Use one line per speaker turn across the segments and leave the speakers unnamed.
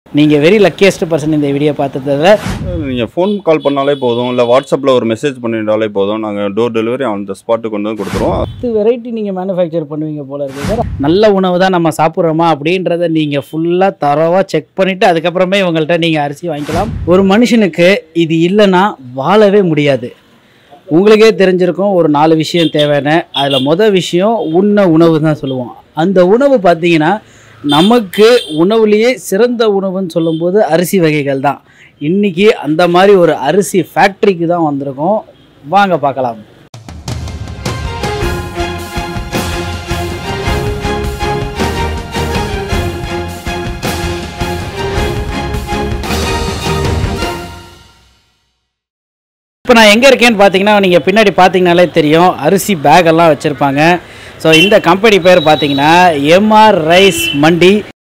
நீங்கள் very luckiest person இந்த video பார்த்ததில்
நீங்கள் ஃபோன் கால் பண்ணாலே போதும் இல்லை வாட்ஸ்அப்பில் ஒரு மெசேஜ் பண்ணிட்டாலே போதும் நாங்கள் டோர் டெலிவரி அந்த ஸ்பாட்டுக்கு கொண்டு வந்து கொடுத்துருவோம்
பத்து வெரைட்டி நீங்கள் மேனுஃபேக்சர் பண்ணுவீங்க போல இருக்கு சார் நல்ல உணவு தான் நம்ம சாப்பிட்றோமா அப்படின்றத நீங்கள் ஃபுல்லாக தரவாக செக் பண்ணிவிட்டு அதுக்கப்புறமே இவங்கள்ட்ட நீங்கள் அரிசி வாங்கிக்கலாம் ஒரு மனுஷனுக்கு இது இல்லைன்னா வாழவே முடியாது உங்களுக்கே தெரிஞ்சிருக்கும் ஒரு நாலு விஷயம் தேவைன்னு அதில் மொதல் விஷயம் உண்ண உணவு தான் சொல்லுவோம் அந்த உணவு பார்த்தீங்கன்னா நமக்கு உணவுலேயே சிறந்த உணவுன்னு சொல்லும்போது அரிசி வகைகள் தான் இன்றைக்கி அந்த மாதிரி ஒரு அரிசி ஃபேக்ட்ரிக்கு தான் வந்திருக்கோம் வாங்க பார்க்கலாம் இப்போ நான் எங்கே இருக்கேன்னு பார்த்தீங்கன்னா நீங்கள் பின்னாடி பார்த்தீங்கனாலே தெரியும் அரிசி பேக் எல்லாம் வச்சுருப்பாங்க ஸோ இந்த கம்பெனி பேர் பார்த்தீங்கன்னா எம்ஆர் ரைஸ் மண்டி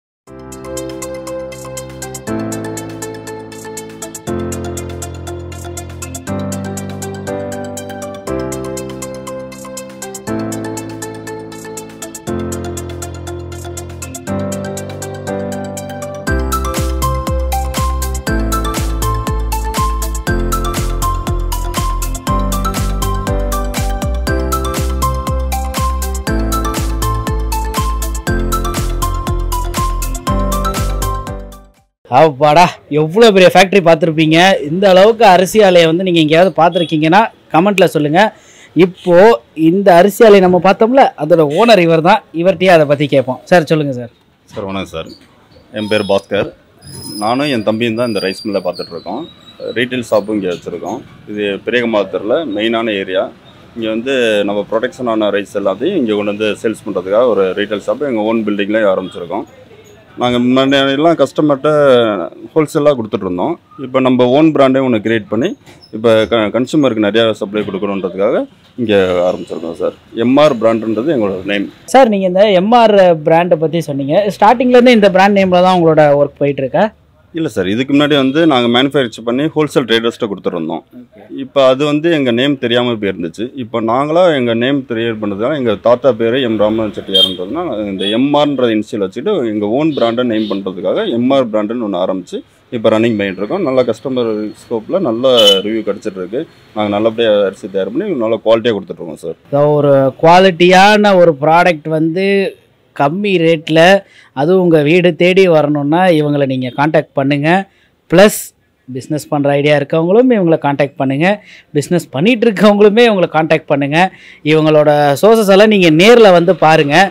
அப்பாடா எவ்வளோ பெரிய ஃபேக்ட்ரி பார்த்துருப்பீங்க இந்த அளவுக்கு அரிசி ஆலையை வந்து நீங்கள் எங்கேயாவது பார்த்துருக்கீங்கன்னா கமெண்ட்டில் சொல்லுங்கள் இப்போது இந்த அரிசி ஆலையை நம்ம பார்த்தோம்ல அதோட ஓனர் இவர் தான் இவர்கிட்டயே அதை பற்றி கேட்போம் சார் சொல்லுங்கள் சார்
சார் வணக்கம் சார் என் பேர் பாஸ்கர் நானும் என் தம்பியும் தான் இந்த ரைஸ் மில்லை பார்த்துட்ருக்கோம் ரீட்டைல் ஷாப்பும் இங்கே வச்சுருக்கோம் இது பெரியகமாத்தூரில் மெயினான ஏரியா இங்கே வந்து நம்ம ப்ரொடெக்ஷனான ரைஸ் எல்லாத்தையும் இங்கே கொண்டு வந்து சேல்ஸ் பண்ணுறதுக்காக ஒரு ரீட்டைல் ஷாப்பு எங்கள் ஓன் பில்டிங்லேயே ஆரம்பிச்சிருக்கோம் நாங்கள் முன்னாடியெல்லாம் கஸ்டமர்கிட்ட ஹோல்சேலாக கொடுத்துட்ருந்தோம் இப்போ நம்ம ஓன் பிராண்டே ஒன்று கிரியேட் பண்ணி இப்போ க கன்சூமருக்கு நிறையா சப்ளை கொடுக்கணுன்றதுக்காக இங்கே ஆரம்பிச்சிருக்கோம் சார் எம்ஆர் பிராண்டுன்றது எங்களோட நேம்
சார் நீங்கள் இந்த எம்ஆர் பிராண்டை பற்றி சொன்னீங்க ஸ்டார்டிங்லேருந்து இந்த பிராண்ட் நேமில் தான் உங்களோட ஒர்க் போயிட்டுருக்கா
இல்லை சார் இதுக்கு முன்னாடி வந்து நாங்கள் மேனுஃபேக்சர் பண்ணி ஹோல்சேல் ட்ரேடர்ஸ்ட்டை கொடுத்துருந்தோம் இப்போ அது வந்து எங்கள் நேம் தெரியாமல் போயிருந்துச்சு இப்போ நாங்களாக எங்கள் நேம் கிரியேட் பண்ணதுனால எங்கள் தாத்தா பேர் எம் ராமன் செட்டியார்ன்றதுனால இந்த எம்ஆர்ன்ற இன்சியல் வச்சுட்டு எங்கள் ஓன் பிராண்டை நேம் பண்ணுறதுக்காக எம்ஆர் பிராண்டுன்னு ஒன்று ஆரம்பித்து இப்போ ரன்னிங் பண்ணிட்டு இருக்கோம் நல்ல கஸ்டமர் ஸ்கோப்பில் நல்ல ரிவ்யூ கிடச்சிட்டு இருக்கு நாங்கள் நல்லபடியாக அரிசி தயார் பண்ணி நல்ல குவாலிட்டியாக கொடுத்துட்ருக்கோம் சார்
ஸோ ஒரு குவாலிட்டியான ஒரு ப்ராடக்ட் வந்து கம்மி ரேட்டில் அதுவும் உங்கள் வீடு தேடி வரணுன்னா இவங்களை நீங்கள் காண்டாக்ட் பண்ணுங்கள் ப்ளஸ் பிஸ்னஸ் பண்ணுற ஐடியா இருக்கவங்களும் இவங்களை காண்டாக்ட் பண்ணுங்கள் பிஸ்னஸ் பண்ணிகிட்டு இருக்கவங்களுமே இவங்களை காண்டாக்ட் பண்ணுங்கள் இவங்களோட சோர்சஸ் எல்லாம் நீங்கள் நேரில் வந்து பாருங்கள்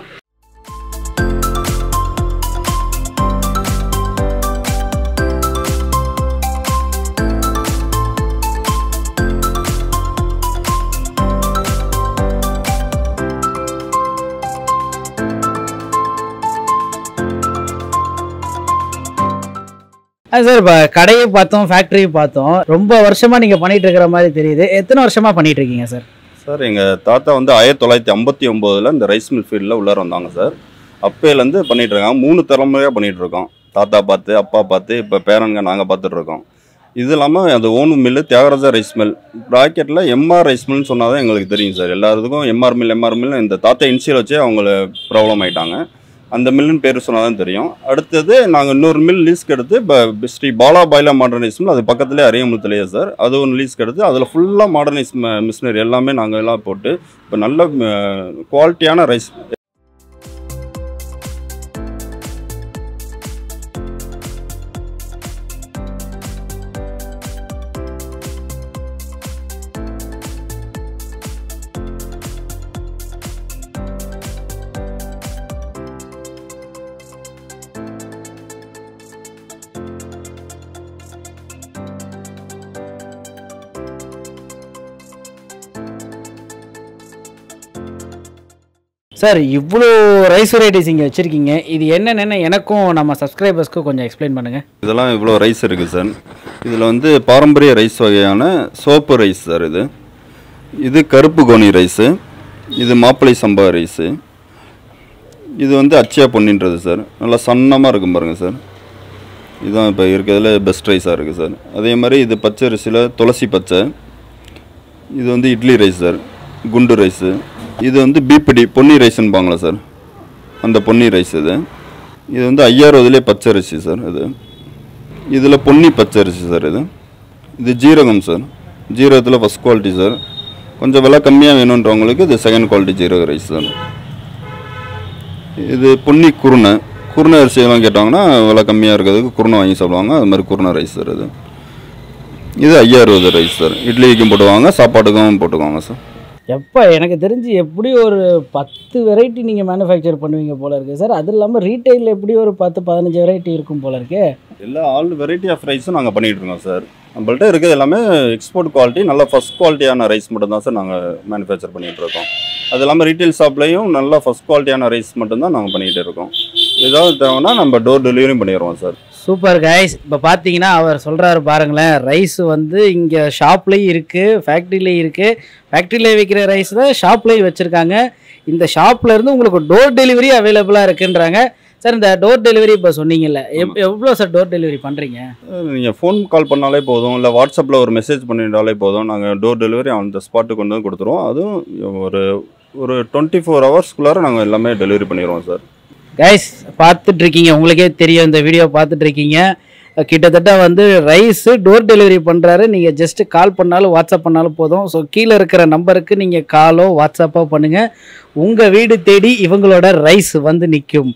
சார் இப்போ கடையை பார்த்தோம் ஃபேக்ட்ரியும் பார்த்தோம் ரொம்ப வருஷமாக நீங்கள் பண்ணிகிட்டு இருக்கிற மாதிரி தெரியுது எத்தனை வருஷமாக பண்ணிகிட்டு இருக்கீங்க சார்
சார் எங்கள் தாத்தா வந்து ஆயிரத்தி தொள்ளாயிரத்தி ஐம்பத்தி ஒம்போதில் இந்த ரைஸ் மில் ஃபீல்டில் உள்ளார வந்தாங்க சார் அப்போலேருந்து பண்ணிகிட்டு இருக்காங்க மூணு தலைமுறையாக பண்ணிகிட்டு இருக்கோம் தாத்தா பார்த்து அப்பா பார்த்து இப்போ பேரனுங்க நாங்கள் பார்த்துட்டு இருக்கோம் இது இல்லாமல் அது own mill Thyagaraja rice mill ப்ராக்கெட்டில் எம்ஆர் ரைஸ் மில்னு சொன்னால் தான் எங்களுக்கு தெரியும் சார் எல்லாத்துக்கும் எம்ஆர் மில் எம்ஆர் மில் இந்த தாத்தா இன்சியல் வச்சே அவங்கள ப்ராப்ளம் ஆயிட்டாங்க அந்த மில்லுன்னு பேர் சொன்னால் தான் தெரியும் அடுத்தது நாங்கள் இன்னொரு மில் லீஸ்க்கு எடுத்து இப்போ Sri Bala boiler modernise mill அது பக்கத்துலேயே அரியமுலத்துலேயே சார் அது ஒன்று லீஸ்க்கு எடுத்து அதில் ஃபுல்லாக மாடர்னைஸ் மிஷினரி எல்லாமே நாங்கள் எல்லாம் போட்டு இப்போ நல்ல குவாலிட்டியான ரைஸ்
சார் இவ்வளோ ரைஸ் வெரைட்டிஸ் இங்கே வச்சுருக்கீங்க இது என்னென்னு எனக்கும் நம்ம சப்ஸ்கிரைபர்ஸ்க்கும் கொஞ்சம் எக்ஸ்பிளைன் பண்ணுங்கள்
இதெல்லாம் இவ்வளோ ரைஸ் இருக்குது சார் இதில் வந்து பாரம்பரிய ரைஸ் வகையான சோப்பு ரைஸ் சார் இது இது கருப்பு கோணி ரைஸு இது மாப்பிளை சம்பா ரைஸு இது வந்து அச்சியா பொன்னின்றது சார் நல்லா சன்னமாக இருக்கும் பாருங்கள் சார் இதுதான் இப்போ இருக்கிறதுல பெஸ்ட் ரைஸாக இருக்குது சார் அதே மாதிரி இது பச்சை அரிசியில் துளசி பச்சை இது வந்து இட்லி ரைஸ் சார் குண்டு ரைஸு இது வந்து பீப்படி பொன்னி ரைஸ்ன்பாங்களா சார் அந்த பொன்னி ரைஸ் இது இது வந்து ஐயாயிரத்துலேயே பச்சை அரிசி சார் இது இதில் பொன்னி பச்சரிசி சார் இது இது ஜீரகம் சார் ஜீரகத்தில் ஃபஸ்ட் குவாலிட்டி சார் கொஞ்சம் விலை கம்மியாக வேணுன்றவங்களுக்கு இது செகண்ட் குவாலிட்டி ஜீரக ரைஸ் சார் இது பொன்னி குருணை குருணை அரிசியெல்லாம் கேட்டாங்கன்னா விலை கம்மியாக இருக்கிறதுக்கு குருணை வாங்கி சாப்பிடுவாங்க அது மாதிரி குருணை ரைஸ் சார் இது இது ஐயா அறுபது ரைஸ் சார் இட்லிக்கும் போட்டுவாங்க சாப்பாட்டுக்கும் போட்டுக்குவாங்க சார்
எப்போ எனக்கு தெரிஞ்சு எப்படி ஒரு பத்து வெரைட்டி நீங்கள் மேனுஃபேக்சர் பண்ணுவீங்க போல இருக்குது சார் அது இல்லாமல் ரீட்டைலில் எப்படி ஒரு பத்து பதினஞ்சு வெரைட்டி இருக்கும் போல இருக்கு
எல்லா ஆல் வெரைட்டி ஆஃப் ரைஸும் நாங்கள் பண்ணிகிட்டு இருக்கோம் சார் நம்மள்ட்ட இருக்கிறது எல்லாமே எக்ஸ்போர்ட் குவாலிட்டி நல்ல ஃபஸ்ட் குவாலிட்டியான ரைஸ் மட்டும் தான் சார் நாங்கள் மேனுஃபேக்சர் பண்ணிகிட்டு இருக்கோம் அது இல்லாமல் ரீட்டைல் ஷாப்லேயும் நல்ல ஃபஸ்ட் குவாலிட்டியான ரைஸ் மட்டும்தான் நாங்கள் பண்ணிகிட்டு இருக்கோம் ஏதாவது தேவைன்னா நம்ம டோர் டெலிவரியும் பண்ணிடுவோம் சார்
சூப்பர் கைஸ் இப்போ பார்த்தீங்கன்னா அவர் சொல்கிறாரு பாருங்களேன் ரைஸ் வந்து இங்கே ஷாப்லேயும் இருக்குது ஃபேக்ட்ரிலேயும் இருக்குது ஃபேக்ட்ரியில் விற்கிற ரைஸ் தான் ஷாப்லேயும் வச்சுருக்காங்க இந்த ஷாப்ல இருந்து உங்களுக்கு டோர் டெலிவரி அவைலபிளாக இருக்குன்றாங்க சார் இந்த டோர் டெலிவரி இப்போ சொன்னீங்கல்ல எப் எவ்வளோ சார் டோர் டெலிவரி பண்ணுறீங்க
நீங்கள் ஃபோன் கால் பண்ணாலே போதும் இல்லை வாட்ஸ்அப்பில் ஒரு மெசேஜ் பண்ணிட்டாலே போதும் நாங்கள் டோர் டெலிவரி அந்த ஸ்பாட்டுக்கு கொண்டு வந்து கொடுத்துருவோம் அதுவும் ஒரு ஒரு டுவெண்ட்டி ஃபோர் ஹவர்ஸ்க்குள்ளார நாங்கள் எல்லாமே டெலிவரி பண்ணிடுவோம் சார்
கைஸ் பார்த்துட்டு இருக்கீங்க உங்களுக்கே தெரியும் இந்த வீடியோ பார்த்துட்டு இருக்கீங்க கிட்டத்தட்ட வந்து ரைஸு டோர் டெலிவரி பண்ணுறாரு நீங்கள் ஜஸ்ட்டு கால் பண்ணாலும் வாட்ஸ்அப் பண்ணாலும் போதும் ஸோ கீழே இருக்கிற நம்பருக்கு நீங்கள் காலோ வாட்ஸ்அப்போ பண்ணுங்கள் உங்கள் வீடு தேடி இவங்களோட ரைஸ் வந்து நிற்கும்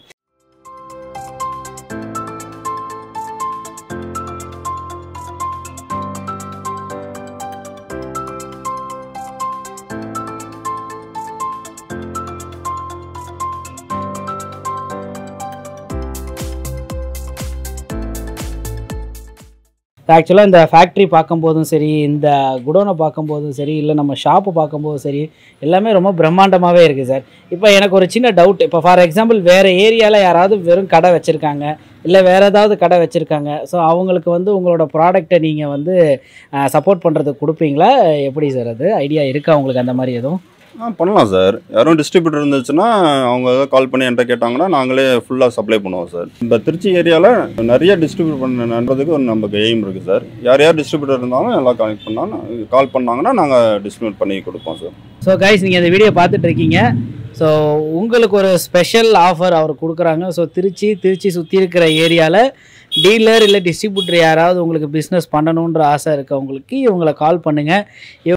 ஆக்சுவலாக இந்த ஃபேக்ட்ரி பார்க்கும்போதும் சரி இந்த குடோனை பார்க்கும்போதும் சரி இல்லை நம்ம ஷாப்பை பார்க்கும்போதும் சரி எல்லாமே ரொம்ப பிரம்மாண்டமாகவே இருக்குது சார் இப்போ எனக்கு ஒரு சின்ன டவுட் இப்போ ஃபார் எக்ஸாம்பிள் வேறு ஏரியாவில் யாராவது வெறும் கடை வச்சுருக்காங்க இல்லை வேறு ஏதாவது கடை வச்சுருக்காங்க ஸோ அவங்களுக்கு வந்து உங்களோட ப்ராடக்ட்டை நீங்கள் வந்து சப்போர்ட் பண்ணுறதுக்கு கொடுப்பீங்களா எப்படி சார் அது ஐடியா இருக்கா உங்களுக்கு அந்த மாதிரி எதுவும்
ஆ பண்ணலாம் சார் யாரும் டிஸ்ட்ரிபியூட்டர் இருந்துச்சுன்னா அவங்க ஏதாவது கால் பண்ணி என்கிட்ட கேட்டாங்கன்னா நாங்களே ஃபுல்லாக சப்ளை பண்ணுவோம் சார் இப்போ திருச்சி ஏரியாவில் நிறைய டிஸ்ட்ரிபியூட் பண்ணுறதுக்கு ஒரு நமக்கு எய்ம் இருக்குது சார் யார் யார் டிஸ்ட்ரிபியூட்டர் இருந்தாலும் எல்லாம் கனெக்ட் பண்ணால் கால் பண்ணாங்கன்னா நாங்கள் டிஸ்ட்ரிபியூட் பண்ணி கொடுப்போம் சார்
ஸோ கைஸ் நீங்கள் இந்த வீடியோ பார்த்துட்டு இருக்கீங்க ஸோ உங்களுக்கு ஒரு ஸ்பெஷல் ஆஃபர் அவர் கொடுக்குறாங்க ஸோ திருச்சி திருச்சி சுற்றி இருக்கிற ஏரியாவில் டீலர் இல்லை டிஸ்ட்ரிபியூட்டர் யாராவது உங்களுக்கு பிஸ்னஸ் பண்ணணுன்ற ஆசை இருக்கவங்களுக்கு இவங்களை கால் பண்ணுங்கள்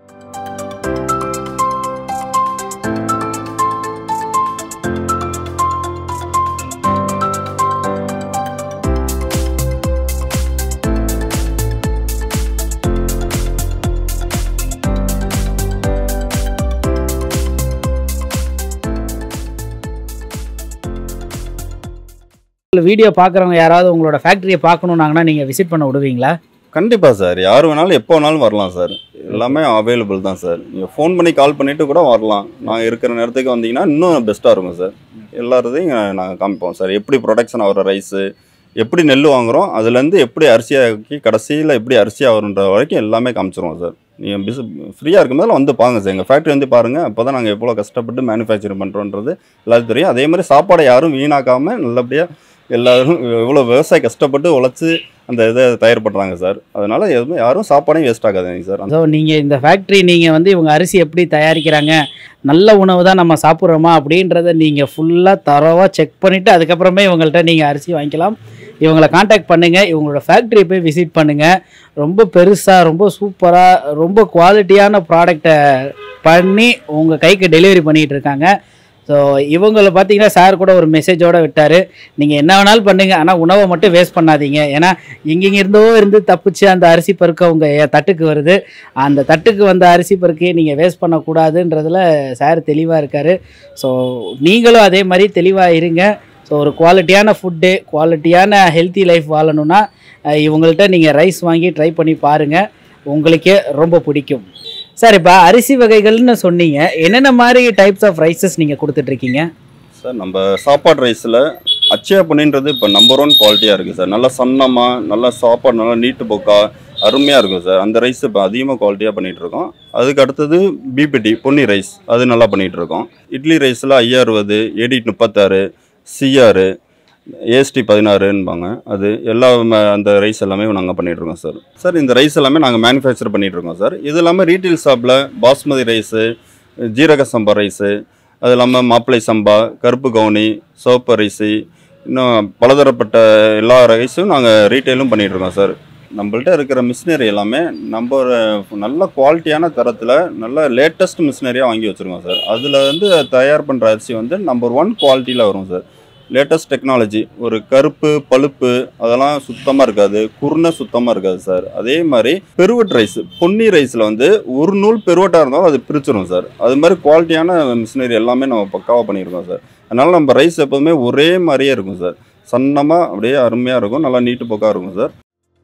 வீடியோ பார்க்குறவங்க யாராவது உங்களோட ஃபேக்ட்ரியை பார்க்கணுன்னாங்கன்னா நீங்கள் விசிட் பண்ண விடுவீங்களா
கண்டிப்பாக சார் யார் வேணாலும் எப்போ வேணாலும் வரலாம் சார் எல்லாமே அவைலபிள் தான் சார் நீங்கள் ஃபோன் பண்ணி கால் பண்ணிவிட்டு கூட வரலாம் நாங்கள் இருக்கிற நேரத்துக்கு வந்தீங்கன்னா இன்னும் பெஸ்ட்டாக இருக்கும் சார் எல்லாத்தையும் நாங்கள் காமிப்போம் சார் எப்படி ப்ரொடக்ஷன் ஆகிற ரைஸு எப்படி நெல் வாங்குகிறோம் அதுலேருந்து எப்படி அரிசியாக்கி கடைசியில் எப்படி அரிசியாக வருன்ற வரைக்கும் எல்லாமே காமிச்சிருவோம் சார் நீங்கள் பிஸ் ஃப்ரீயாக இருக்கும்போது வந்து பாருங்க சார் எங்கள் ஃபேக்ட்ரி வந்து பாருங்கள் அப்போ தான் நாங்கள் எவ்வளோ கஷ்டப்பட்டு மேனுஃபேக்சரிங் பண்ணுறோன்றது எல்லாத்துக்கும் தெரியும் அதே மாதிரி சாப்பாடை யாரும் வீணாக்காமல் நல்லபடியாக எல்லாரும் எவ்வளோ விவசாயி கஷ்டப்பட்டு உழைச்சி அந்த இதை தயார் பண்ணுறாங்க சார் அதனால் எதுவுமே யாரும் சாப்பாடையும் வேஸ்ட் ஆகாதுங்க சார்
ஸோ நீங்கள் இந்த ஃபேக்ட்ரி நீங்கள் வந்து இவங்க அரிசி எப்படி தயாரிக்கிறாங்க நல்ல உணவு தான் நம்ம சாப்பிட்றோமா அப்படின்றத நீங்கள் ஃபுல்லாக தரவாக செக் பண்ணிவிட்டு அதுக்கப்புறமே இவங்கள்ட்ட நீங்கள் அரிசி வாங்கிக்கலாம் இவங்களை காண்டாக்ட் பண்ணுங்கள் இவங்களோட ஃபேக்ட்ரி போய் விசிட் பண்ணுங்கள் ரொம்ப பெருசாக ரொம்ப சூப்பராக ரொம்ப குவாலிட்டியான ப்ராடக்டை பண்ணி உங்கள் கைக்கு டெலிவரி பண்ணிகிட்டு இருக்காங்க ஸோ இவங்களை பார்த்தீங்கன்னா சார் கூட ஒரு மெசேஜோடு விட்டார் நீங்கள் என்ன வேணாலும் பண்ணுங்கள் ஆனால் உணவை மட்டும் வேஸ்ட் பண்ணாதீங்க ஏன்னா எங்கெங்க இருந்தோ இருந்து தப்பிச்சு அந்த அரிசி பருக்க உங்கள் தட்டுக்கு வருது அந்த தட்டுக்கு வந்த அரிசி பருக்கையை நீங்கள் வேஸ்ட் பண்ணக்கூடாதுன்றதுல சார் தெளிவாக இருக்கார் ஸோ நீங்களும் அதே மாதிரி தெளிவாக இருங்க ஸோ ஒரு குவாலிட்டியான ஃபுட்டு குவாலிட்டியான ஹெல்த்தி லைஃப் வாழணும்னா அஹ், இவங்கள்ட்ட நீங்கள் ரைஸ் வாங்கி ட்ரை பண்ணி பாருங்கள் உங்களுக்கே ரொம்ப பிடிக்கும் சார் இப்போ அரிசி வகைகள்னு சொன்னீங்க என்னென்ன மாதிரி டைப்ஸ் ஆஃப் ரைஸஸ் நீங்கள் கொடுத்துட்ருக்கீங்க
சார் நம்ம சாப்பாடு ரைஸில் அச்சயா பண்ணின்றது இப்போ நம்பர் ஒன் குவாலிட்டியாக இருக்குது சார் நல்லா சன்னமாக நல்லா சாப்பாடு நல்லா நீட்டு போக்கா அருமையாக இருக்கும் சார் அந்த ரைஸ் இப்போ அதிகமாக குவாலிட்டியாக பண்ணிகிட்டு இருக்கோம் அதுக்கு அடுத்தது பிபிடி பொன்னி ரைஸ் அது நல்லா பண்ணிகிட்டு இருக்கோம் இட்லி ரைஸில் ஐயா அறுபது எடிட் முப்பத்தாறு சிஆர் ஏஎஸ்டி பதினாறுன்பாங்க அது எல்லா ம- அந்த ரைஸ் எல்லாமே நாங்கள் பண்ணிகிட்ருக்கோம் சார் சார் இந்த ரைஸ் எல்லாமே நாங்கள் மேனுஃபேக்சர் பண்ணிகிட்ருக்கோம் சார் இது இல்லாமல் ரீட்டைல் ஷாப்பில் பாஸ்மதி ரைஸு ஜீரக சம்பா ரைஸு அது இல்லாமல் மாப்பிளை சம்பா கருப்பு கவுனி சிவப்பு அரிசி இன்னும் பலதரப்பட்ட எல்லா ரைஸும் நாங்கள் ரீட்டைலும் பண்ணிகிட்ருக்கோம் சார் நம்மள்ட்ட இருக்கிற மிஷினரி எல்லாமே நம்ம ஒரு நல்ல குவாலிட்டியான தரத்தில் நல்ல லேட்டஸ்ட் மிஷினரியாக வாங்கி வச்சுருக்கோம் சார் அதில் வந்து தயார் பண்ணுற அரிசி வந்து நம்பர் ஒன் குவாலிட்டியில் வரும் சார் லேட்டஸ்ட் டெக்னாலஜி ஒரு கருப்பு பழுப்பு அதெல்லாம் சுத்தமாக இருக்காது குருணை சுத்தமாக இருக்காது சார் அதே மாதிரி பெருவட் ரைஸ் பொன்னி ரைஸில் வந்து ஒரு நூல் பெருவட்டாக இருந்தாலும் அது பிரிச்சிடும் சார் அது மாதிரி குவாலிட்டியான மிஷினரி எல்லாமே நம்ம பக்காவாக பண்ணியிருக்கோம் சார் அதனால் நம்ம ரைஸ் எப்போதுமே ஒரே மாதிரியே இருக்கும் சார் சன்னமாக அப்படியே அருமையாக இருக்கும் நல்லா நீட்டு போக்காக இருக்கும் சார்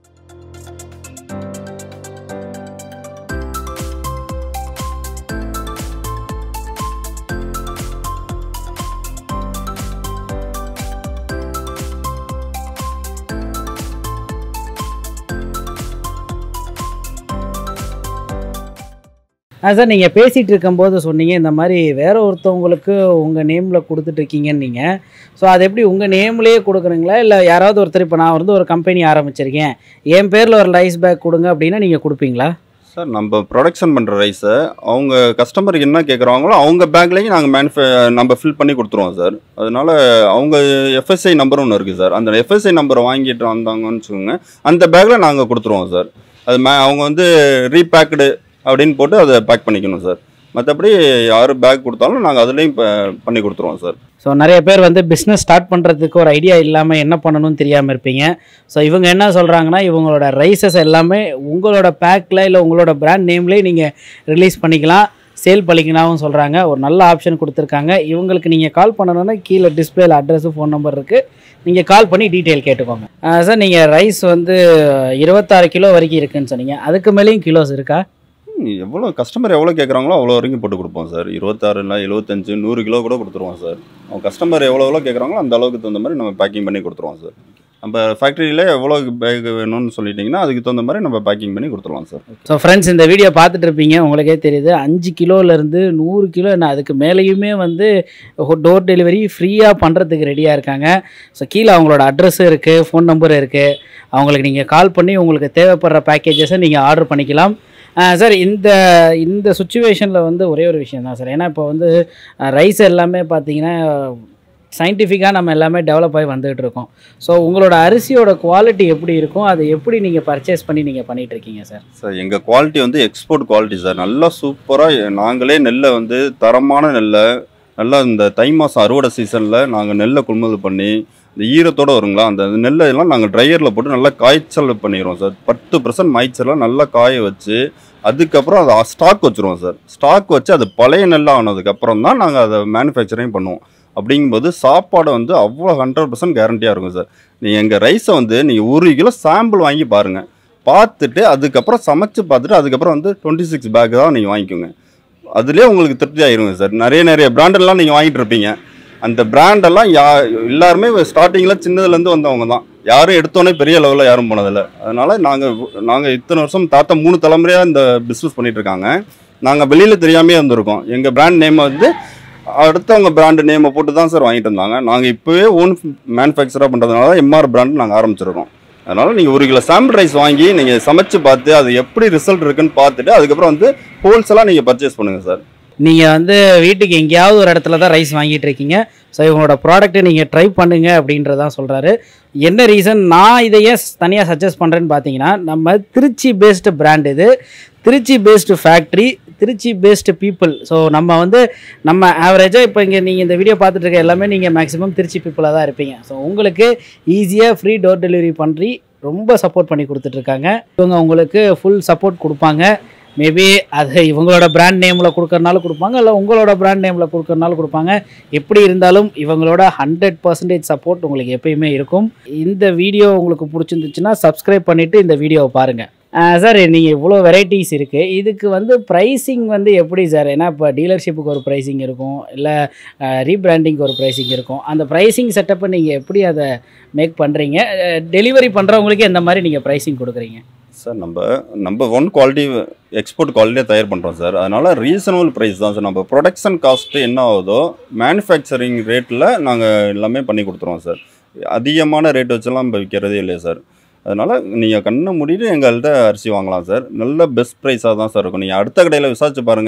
ஆ சார் நீங்கள் பேசிகிட்டு இருக்கும்போது சொன்னீங்க இந்த மாதிரி வேற ஒருத்தவங்களுக்கு உங்கள் நேமில் கொடுத்துட்ருக்கீங்கன்னு நீங்கள் ஸோ அது எப்படி உங்கள் நேம்லேயே கொடுக்குறீங்களா இல்லை யாராவது ஒருத்தர் இப்போ நான் வந்து ஒரு கம்பெனி ஆரம்பிச்சிருக்கேன் என் பேரில் ஒரு ரைஸ் பேக் கொடுங்க அப்படின்னா நீங்கள் கொடுப்பீங்களா
சார் நம்ம ப்ரொடக்ஷன் பண்ணுற ரைஸை அவங்க கஸ்டமருக்கு என்ன கேட்குறாங்களோ அவங்க பேக்லேயும் நாங்கள் மேனுஃபே நம்ம ஃபில் பண்ணி கொடுத்துருவோம் சார் அதனால அவங்க எஃப்எஸ்ஐ நம்பர் ஒன்று இருக்குது சார் அந்த எஃப்எஸ்ஐ நம்பரை வாங்கிட்டு வந்தாங்கன்னு வச்சுக்கோங்க அந்த பேக்கில் நாங்கள் கொடுத்துருவோம் சார் அது மே அவங்க வந்து ரீபேக்டு அப்படின்னு போட்டு அதை பேக் பண்ணிக்கணும் சார் மற்றபடி யார் பேக் கொடுத்தாலும் நாங்கள் அதுலேயும் இப்போ பண்ணி கொடுத்துருவோம் சார்
ஸோ நிறைய பேர் வந்து பிஸ்னஸ் ஸ்டார்ட் பண்ணுறதுக்கு ஒரு ஐடியா இல்லாமல் என்ன பண்ணணும்னு தெரியாமல் இருப்பீங்க ஸோ இவங்க என்ன சொல்கிறாங்கன்னா இவங்களோட ரைசஸ் எல்லாமே உங்களோட பேக்கில் இல்லை உங்களோட பிராண்ட் நேம்லேயே நீங்கள் ரிலீஸ் பண்ணிக்கலாம் சேல் பண்ணிக்கலாம்னு சொல்கிறாங்க ஒரு நல்ல ஆப்ஷன் கொடுத்துருக்காங்க இவங்களுக்கு நீங்கள் கால் பண்ணணுன்னா கீழே டிஸ்பிளேல அட்ரஸு ஃபோன் நம்பர் இருக்குது நீங்கள் கால் பண்ணி டீட்டெயில் கேட்டுக்கோங்க சார் நீங்கள் ரைஸ் வந்து இருபத்தாறு கிலோ வரைக்கும் இருக்குன்னு சொன்னீங்க அதுக்கு மேலேயும் கிலோஸ் இருக்கா
எவ்வளோ கஸ்டமர் எவ்வளோ கேட்குறாங்களோ அவ்வளோ வரைக்கும் போட்டு கொடுப்போம் சார் இருபத்தாறு இல்லை எழுபத்தஞ்சு நூறு கிலோ கூட கொடுத்துருவோம் சார் அவங்க கஸ்டமர் எவ்வளோ எவ்வளோ கேட்குறாங்களோ அந்த அளவுக்கு தகுந்த மாதிரி நம்ம பேக்கிங் பண்ணி கொடுத்துருவோம் சார் நம்ம ஃபேக்ட்ரியில் எவ்வளோ பேக் வேணும்னு சொல்லிட்டிங்கன்னா அதுக்கு தகுந்த மாதிரி நம்ம பேக்கிங் பண்ணி கொடுத்துருவோம் சார்
ஸோ ஃப்ரெண்ட்ஸ் இந்த வீடியோ பார்த்துட்டு இருப்பீங்க உங்களுக்கே தெரியுது அஞ்சு கிலோலேருந்து நூறு கிலோ என்ன அதுக்கு மேலேயுமே வந்து டோர் டெலிவரி ஃப்ரீயாக பண்ணுறதுக்கு ரெடியாக இருக்காங்க ஸோ கீழே அவங்களோட அட்ரஸும் இருக்குது ஃபோன் நம்பரும் இருக்குது அவங்களுக்கு நீங்கள் கால் பண்ணி உங்களுக்கு தேவைப்படுற பேக்கேஜஸை நீங்கள் ஆர்டர் பண்ணிக்கலாம் சார் இந்த இந்த சுச்சுவேஷனில் வந்து ஒரே ஒரு விஷயம் தான் சார் ஏன்னா இப்போ வந்து ரைஸ் எல்லாமே பார்த்தீங்கன்னா சயின்டிஃபிக்காக நம்ம எல்லாமே டெவலப் ஆகி வந்துகிட்டு இருக்கோம் ஸோ உங்களோட அரிசியோட குவாலிட்டி எப்படி இருக்கும் அதை எப்படி நீங்கள் பர்ச்சேஸ் பண்ணி நீங்கள் பண்ணிகிட்டு இருக்கீங்க சார்
சார் எங்கள் குவாலிட்டி வந்து எக்ஸ்போர்ட் குவாலிட்டி சார் நல்லா சூப்பராக நாங்களே நெல்லை வந்து தரமான நெல்லை நல்லா இந்த தை மாதம் அறுவடை சீசனில் நாங்கள் நெல்லை கொள்முதல் பண்ணி இந்த ஈரத்தோடு வருங்களா அந்த நெல்லை எல்லாம் நாங்கள் ட்ரையரில் போட்டு நல்லா காய்ச்சல் பண்ணிடுவோம் சார் பத்து பர்சன்ட் மாய்ச்சலாம் நல்லா காய வச்சு அதுக்கப்புறம் அதை ஸ்டாக் வச்சுருவோம் சார் ஸ்டாக் வச்சு அது பழைய நெல்லாக ஆனதுக்கப்புறம் தான் நாங்கள் அதை மேனுஃபேக்சரிங் பண்ணுவோம் அப்படிங்கும்போது சாப்பாடு வந்து அவ்வளோ ஹண்ட்ரட் பர்சன்ட் கேரண்டியாக இருக்கும் சார் நீங்கள் எங்கள் ரைஸை வந்து நீங்கள் ஒரு கிலோ சாம்பிள் வாங்கி பாருங்கள் பார்த்துட்டு அதுக்கப்புறம் சமைச்சு பார்த்துட்டு அதுக்கப்புறம் வந்து டுவெண்ட்டி சிக்ஸ் பேக் தான் நீங்கள் வாங்கிக்கோங்க அதுலேயே உங்களுக்கு திருப்தி ஆயிருங்க சார் நிறைய நிறைய பிராண்டெல்லாம் நீங்கள் வாங்கிட்டு இருப்பீங்க அந்த பிராண்டெல்லாம் யா எல்லாருமே ஸ்டார்டிங்கில் சின்னதுலேருந்து வந்தவங்க தான் யாரும் எடுத்தோன்னே பெரிய லெவலில் யாரும் போனதில்லை அதனால் நாங்கள் நாங்கள் இத்தனை வருஷம் தாத்தா மூணு தலைமுறையாக இந்த பிஸ்னஸ் பண்ணிட்டு இருக்காங்க நாங்கள் வெளியில் தெரியாமே இருந்திருக்கோம் எங்கள் பிராண்ட் நேம் வந்து அடுத்தவங்க பிராண்டு நேமை போட்டு தான் சார் வாங்கிட்டு இருந்தாங்க நாங்கள் இப்போவே ஓன் மேனுஃபேக்சராக பண்ணுறதுனால தான் எம்ஆர் பிராண்ட் நாங்கள் ஆரம்பிச்சிருக்கோம் அதனால் நீங்கள் ஒரு கிலோ சாம்பிள் ரைஸ் வாங்கி நீங்கள் சமைச்சு பார்த்து அது எப்படி ரிசல்ட் இருக்குன்னு பார்த்துட்டு அதுக்கப்புறம் வந்து ஹோல்சேலாக நீங்கள் பர்ச்சேஸ் பண்ணுங்கள் சார்
நீங்கள் வந்து வீட்டுக்கு எங்கேயாவது ஒரு இடத்துல தான் ரைஸ் வாங்கிட்டு இருக்கீங்க ஸோ இவங்களோட ப்ராடக்ட்டை நீங்கள் ட்ரை பண்ணுங்க அப்படின்றதான் சொல்கிறாரு என்ன ரீசன் நான் இதை ஏன் தனியாக சஜஸ்ட் பண்ணுறேன்னு பார்த்தீங்கன்னா நம்ம திருச்சி பேஸ்டு பிராண்ட் இது Trichy based factory Trichy based people so நம்ம வந்து நம்ம ஆவரேஜாக இப்போ இங்கே நீங்கள் இந்த வீடியோ பார்த்துட்டு இருக்க எல்லாமே நீங்கள் மேக்ஸிமம் திருச்சி பீப்புளாக தான் இருப்பீங்க ஸோ உங்களுக்கு ஈஸியாக ஃப்ரீ டோர் டெலிவரி பண்ணி ரொம்ப சப்போர்ட் பண்ணி கொடுத்துட்ருக்காங்க இவங்க உங்களுக்கு ஃபுல் சப்போர்ட் கொடுப்பாங்க மேபி அது இவங்களோட பிராண்ட் நேமில் கொடுக்கறனாலும் கொடுப்பாங்க இல்லை உங்களோட பிராண்ட் நேமில் கொடுக்கறனாலும் கொடுப்பாங்க எப்படி இருந்தாலும் இவங்களோட ஹண்ட்ரட் பர்சன்டேஜ் சப்போர்ட் உங்களுக்கு எப்பயுமே இருக்கும் இந்த வீடியோ உங்களுக்கு பிடிச்சிருந்துச்சுன்னா சப்ஸ்கிரைப் பண்ணிவிட்டு இந்த வீடியோவை பாருங்கள் சார் நீங்கள் இவ்வளோ வெரைட்டிஸ் இருக்குது இதுக்கு வந்து ப்ரைஸிங் வந்து எப்படி சார் ஏன்னா இப்போ டீலர்ஷிப்புக்கு ஒரு ப்ரைஸிங் இருக்கும் இல்லை ரீபிராண்டிங்க்கு ஒரு ப்ரைஸிங் இருக்கும் அந்த ப்ரைஸிங் செட்டப்பை நீங்கள் எப்படி அதை மேக் பண்ணுறீங்க டெலிவரி பண்ணுறவங்களுக்கு எந்த மாதிரி நீங்கள் ப்ரைஸிங் கொடுக்குறீங்க
சார் நம்ம நம்ம ஒன் குவாலிட்டி எக்ஸ்போர்ட் குவாலிட்டியாக தயார் பண்ணுறோம் சார் அதனால் ரீசனபிள் ப்ரைஸ் தான் சார் நம்ம ப்ரொடக்ஷன் காஸ்ட்டு என்ன ஆகுதோ மேனுஃபேக்சரிங் ரேட்டில் நாங்கள் எல்லாமே பண்ணி கொடுத்துருவோம் சார் அதிகமான ரேட் வச்செல்லாம் நம்ம விற்கிறதே இல்லையா சார் அதனால் நீங்கள் கண்ணை மூடிட்டு எங்கள்கிட்ட அரிசி வாங்கலாம் சார் நல்ல பெஸ்ட் ப்ரைஸாக தான் சார் இருக்கும் நீங்கள் அடுத்த கடையில் விசாரிச்சு பாருங்கள்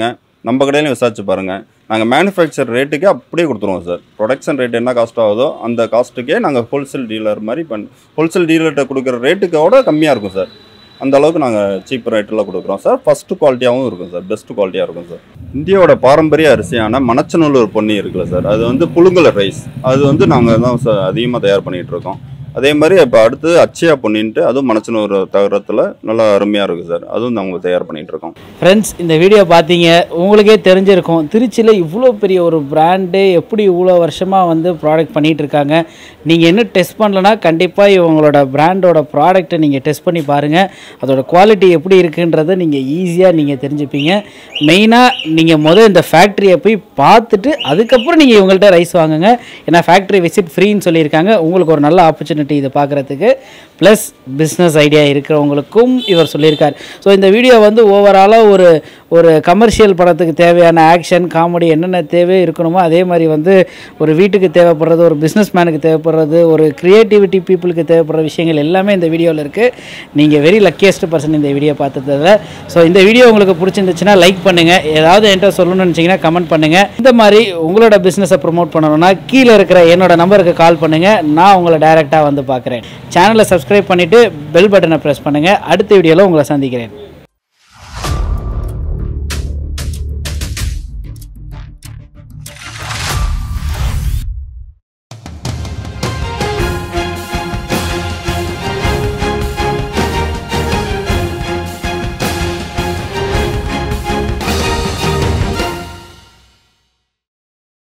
நம்ம கடையிலையும் விசாரிச்சு பாருங்கள் நாங்கள் மேனுஃபேக்சர் ரேட்டுக்கே அப்படியே கொடுத்துருவோம் சார் ப்ரொடக்ஷன் ரேட் என்ன காஸ்ட் ஆகுதோ அந்த காஸ்ட்டுக்கே நாங்கள் ஹோல்சேல் டீலர் மாதிரி பண் ஹோல்சேல் டீலர்கிட்ட கொடுக்குற ரேட்டுக்கோட கம்மியாக இருக்கும் சார் அந்த அளவுக்கு நாங்கள் சீப் ரேட்டில் கொடுக்குறோம் சார் ஃபஸ்ட்டு குவாலிட்டியாகவும் இருக்கும் சார் பெஸ்ட் குவாலிட்டியாக இருக்கும் சார் இந்தியாவோட பாரம்பரிய அரிசியான மணச்சநல்லூர் பொன்னி இருக்குல்ல சார் அது வந்து புழுங்கல் ரைஸ் அது வந்து நாங்கள் தான் சார் அதிகமாக தயார் பண்ணிகிட்டு இருக்கோம் அதே மாதிரி இப்போ அடுத்து அச்சயா பொன்னின்ட்டு அதுவும் மணச்சனூர் தகரத்தில் நல்லா அருமையாக இருக்குது சார் அதுவும் நாங்கள் தயார் பண்ணிகிட்டு இருக்கோம்
ஃப்ரெண்ட்ஸ் இந்த வீடியோ பார்த்தீங்க உங்களுக்கே தெரிஞ்சிருக்கும் திருச்சியில் இவ்வளோ பெரிய ஒரு பிராண்டு எப்படி இவ்வளோ வருஷமாக வந்து ப்ராடக்ட் பண்ணிகிட்டு இருக்காங்க நீங்கள் என்ன டெஸ்ட் பண்ணலனா கண்டிப்பாக இவங்களோட பிராண்டோட ப்ராடக்ட்டை நீங்கள் டெஸ்ட் பண்ணி பாருங்கள் அதோட குவாலிட்டி எப்படி இருக்குன்றதை நீங்கள் ஈஸியாக நீங்கள் தெரிஞ்சுப்பீங்க மெயினாக நீங்கள் முதல் இந்த ஃபேக்ட்ரியை போய் பார்த்துட்டு அதுக்கப்புறம் நீங்கள் இவங்கள்ட்ட ரைஸ் வாங்குங்க ஏன்னா ஃபேக்ட்ரி விசிட் ஃப்ரீன்னு சொல்லியிருக்காங்க உங்களுக்கு ஒரு நல்ல ஆப்பர்ச்சுனிட்டி இதை பார்க்குறதுக்கு ப்ளஸ் பிஸ்னஸ் ஐடியா இருக்கிறவங்களுக்கும் இவர் சொல்லியிருக்கார் ஸோ இந்த வீடியோ வந்து ஓவராலாக ஒரு ஒரு கமர்ஷியல் படத்துக்கு தேவையான ஆக்ஷன் காமெடி என்னென்ன தேவை இருக்கணுமோ அதே மாதிரி வந்து ஒரு வீட்டுக்கு தேவைப்படுறது ஒரு பிஸ்னஸ் மேனுக்கு தேவைப்படுறது ஒரு க்ரியேட்டிவிட்டி பீப்புளுக்கு தேவைப்படுற விஷயங்கள் எல்லாமே இந்த வீடியோவில் இருக்குது நீங்கள் வெரி லக்கியஸ்ட் பர்சன் இந்த வீடியோ பார்த்ததில் ஸோ இந்த வீடியோ உங்களுக்கு பிடிச்சிருந்துச்சுன்னா லைக் பண்ணுங்கள் ஏதாவது என்கிட்ட சொல்லணும்னு நினச்சிங்கன்னா கமெண்ட் பண்ணுங்கள் இந்த மாதிரி உங்களோட பிஸ்னஸை ப்ரொமோட் பண்ணணும்னா கீழே இருக்கிற என்னோட நம்பருக்கு கால் பண்ணுங்கள் நான் உங்களை டைரெக்டாக வந்து பார்க்குறேன் சேனலை சப்ஸ்கிரைப் பண்ணிவிட்டு பெல் பட்டனை ப்ரெஸ் பண்ணுங்கள் அடுத்த வீடியோவில் உங்களை சந்திக்கிறேன்